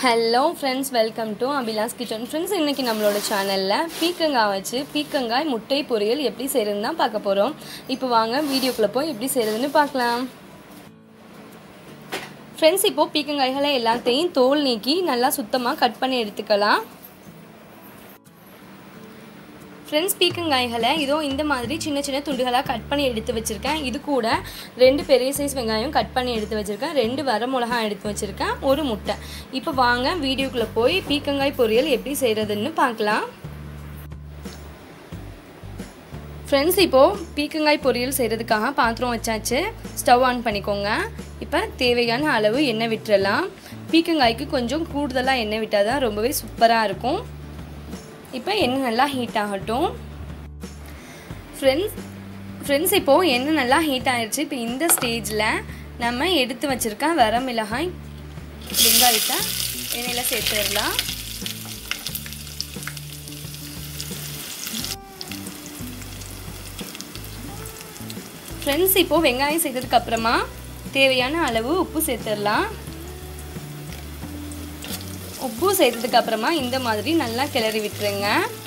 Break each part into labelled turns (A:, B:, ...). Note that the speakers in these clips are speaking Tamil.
A: hello friends welcome to Abhilash kitchen friends இன்றைக்கி நம்மளோட சேனலில் பீக்கங்காய் வச்சு பீக்கங்காய் முட்டை பொரியல் எப்படி செய்கிறதுன்னு தான் பார்க்க போகிறோம் இப்போ வாங்க வீடியோக்குள்ளே போய் எப்படி செய்கிறதுன்னு பார்க்கலாம் ஃப்ரெண்ட்ஸ் இப்போது பீக்கங்காய்களை எல்லாத்தையும் தோல் நீக்கி நல்லா சுத்தமாக கட் பண்ணி எடுத்துக்கலாம் ஃப்ரெண்ட்ஸ் பீக்கங்காய்களை இதோ இந்த மாதிரி சின்ன சின்ன துண்டுகளாக கட் பண்ணி எடுத்து வச்சுருக்கேன் இது கூட ரெண்டு பெரிய சைஸ் வெங்காயம் கட் பண்ணி எடுத்து வச்சுருக்கேன் ரெண்டு வர மிளகா எடுத்து வச்சுருக்கேன் ஒரு முட்டை இப்போ வாங்க வீடியோக்குள்ளே போய் பீக்கங்காய் பொரியல் எப்படி செய்கிறதுன்னு பார்க்கலாம் ஃப்ரெண்ட்ஸ் இப்போது பீக்கங்காய் பொரியல் செய்கிறதுக்காக பாத்திரம் வச்சாச்சு ஸ்டவ் ஆன் பண்ணிக்கோங்க இப்போ தேவையான அளவு எண்ணெய் விட்டுறலாம் பீக்கங்காய்க்கு கொஞ்சம் கூடுதலாக எண்ணெய் விட்டால் தான் ரொம்பவே சூப்பராக இருக்கும் இப்போ எண்ணெய் நல்லா ஹீட் ஆகட்டும் ஃப்ரெண்ட்ஸ் ஃப்ரெண்ட்ஸ் இப்போது எண்ணெய் நல்லா ஹீட் ஆகிடுச்சு இப்போ இந்த ஸ்டேஜில் நம்ம எடுத்து வச்சுருக்க வர மிளகாய் வெங்காயத்தை எண்ணெயில் சேர்த்துடலாம் ஃப்ரெண்ட்ஸ் இப்போது வெங்காயம் சேர்த்ததுக்கப்புறமா தேவையான அளவு உப்பு சேர்த்துடலாம் உப்பு சேர்த்ததுக்கு அப்புறமா இந்த மாதிரி நல்லா கிளறி விட்டுருங்க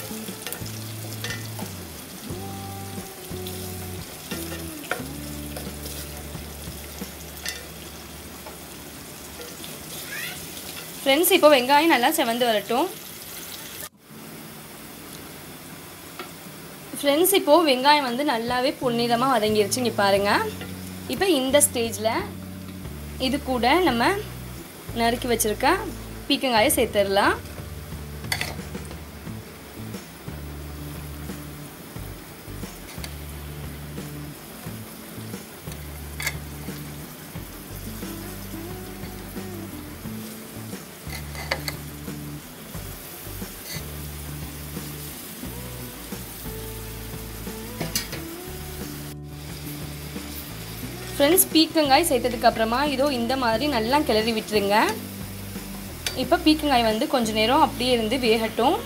A: ஃப்ரெண்ட்ஸ் இப்போ வெங்காயம் நல்லா செவந்து வரட்டும் ஃப்ரெண்ட்ஸ் இப்போது வெங்காயம் வந்து நல்லாவே பொன்னிறமாக வதங்கிருச்சு இங்கே பாருங்கள் இப்போ இந்த ஸ்டேஜில் இது கூட நம்ம நறுக்கி வச்சுருக்க பீக்கங்காயை சேர்த்துடலாம் ஃப்ரெண்ட்ஸ் பீக்கங்காய் சேர்த்ததுக்கு அப்புறமா இதோ இந்த மாதிரி நல்லா கிளறி விட்டுருங்க இப்போ பீக்கங்காய் வந்து கொஞ்ச நேரம் அப்படியே இருந்து வேகட்டும்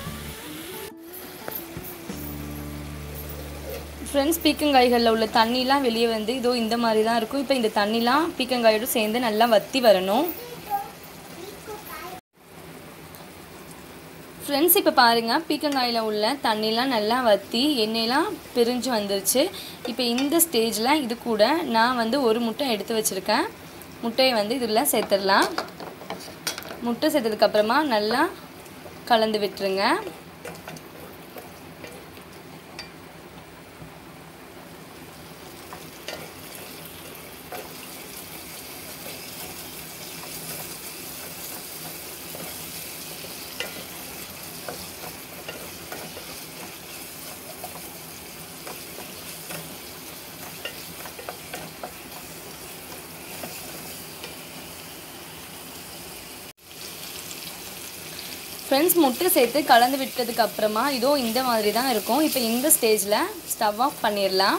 A: ஃப்ரெண்ட்ஸ் பீக்கங்காய்களில் உள்ள தண்ணிலாம் வெளியே வந்து இதோ இந்த மாதிரி தான் இருக்கும் இப்போ இந்த தண்ணிலாம் பீக்கங்காயோடு சேர்ந்து நல்லா வற்றி வரணும் ஃப்ரெண்ட்ஸ் இப்போ பாருங்கள் பீக்கங்காயில் உள்ள தண்ணிலாம் நல்லா வற்றி எண்ணெயெலாம் பிரிஞ்சு வந்துருச்சு இப்போ இந்த ஸ்டேஜில் இது கூட நான் வந்து ஒரு முட்டை எடுத்து வச்சுருக்கேன் முட்டையை வந்து இதில் சேர்த்துடலாம் முட்டை சேர்த்ததுக்கப்புறமா நல்லா கலந்து விட்டுருங்க ஃப்ரெண்ட்ஸ் முட்டை சேர்த்து கலந்து விட்டதுக்கு அப்புறமா இதோ இந்த மாதிரி தான் இருக்கும் இப்போ இந்த ஸ்டேஜில் ஸ்டவ் ஆஃப் பண்ணிடலாம்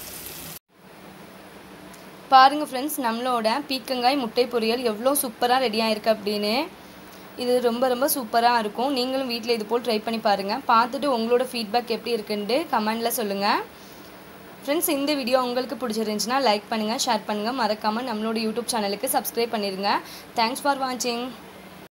A: பாருங்கள் ஃப்ரெண்ட்ஸ் நம்மளோட பீக்கங்காய் முட்டை பொரியல் எவ்வளோ சூப்பராக ரெடி ஆயிருக்கு அப்படின்னு இது ரொம்ப ரொம்ப சூப்பராக இருக்கும் நீங்களும் வீட்டில் இது போல் ட்ரை பண்ணி பாருங்கள் பார்த்துட்டு உங்களோட ஃபீட்பேக் எப்படி இருக்குன்ட்டு கமெண்டில் சொல்லுங்கள் ஃப்ரெண்ட்ஸ் இந்த வீடியோ உங்களுக்கு பிடிச்சிருந்துச்சுன்னா லைக் பண்ணுங்கள் ஷேர் பண்ணுங்கள் மறக்காமல் நம்மளோட யூடியூப் சேனலுக்கு சப்ஸ்கிரைப் பண்ணிடுங்க தேங்க்ஸ் ஃபார் வாட்சிங்